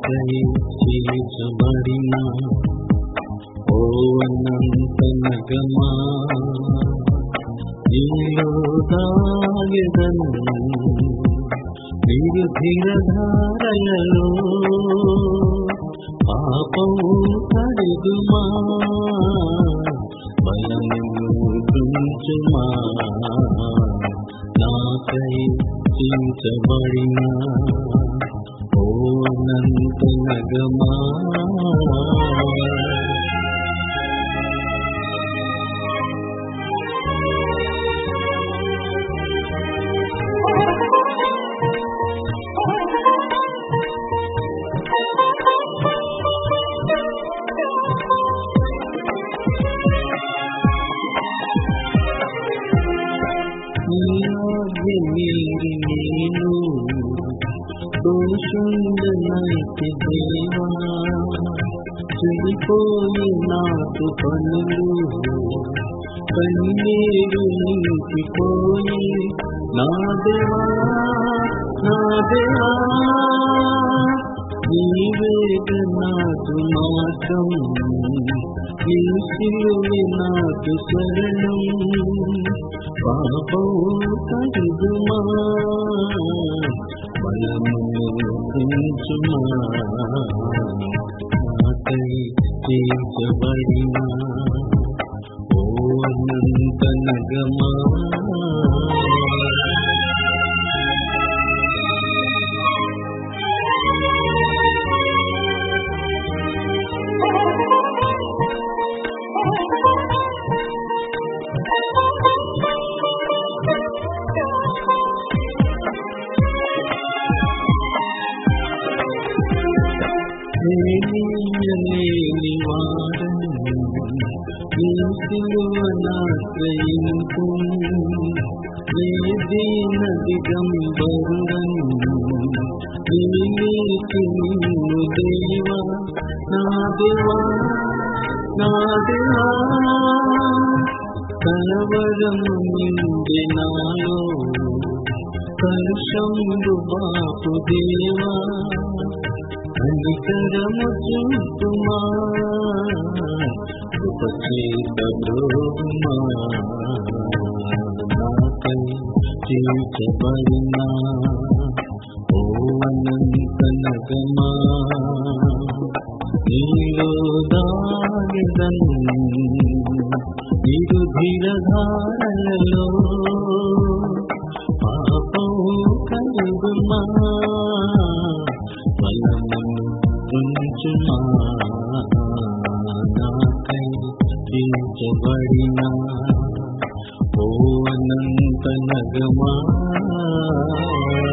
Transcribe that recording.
నాకై చేర్చబడిన ఓ అనంత నగమా నీలో దాగెదను నిరుధిరధారలలో పాపము కడుగుమా బలము తుంచుమా నాకై చించబడిన ఓ అనంత నగమా మీరి నేను దోషుండనైతే దేవా చెడిపోయి నాకు పనులు కన్నీరు నిలిచిపోయి నా దేవా నా దేవా నీవేగ నాకు మార్గం నీ శిలువే నాకు శరణం పాపం కడుగుమా బలము పెంచుమా నాకై చేర్చబడిన ఓ అనంత నగమా లేని వాడను నీ సిలువనాశ్రయింపు వేదీన దిగంబరుడను నీ నీతి నిన్ను దేవా నా దేవా నా దేవా కలవరము నిండి నాలో కలుషములు బాపు దేవా కనికరము చూపుమా ఉపచేత బ్రోమా నాకై చేర్చబడిన ఓ అనంత నగమా నీలో దాగదను నిరుధిరధారలలో పాపం కలుగుమా బలము ఉంచుమా నాకై చేర్చబడిన ఓ అనంత నగమా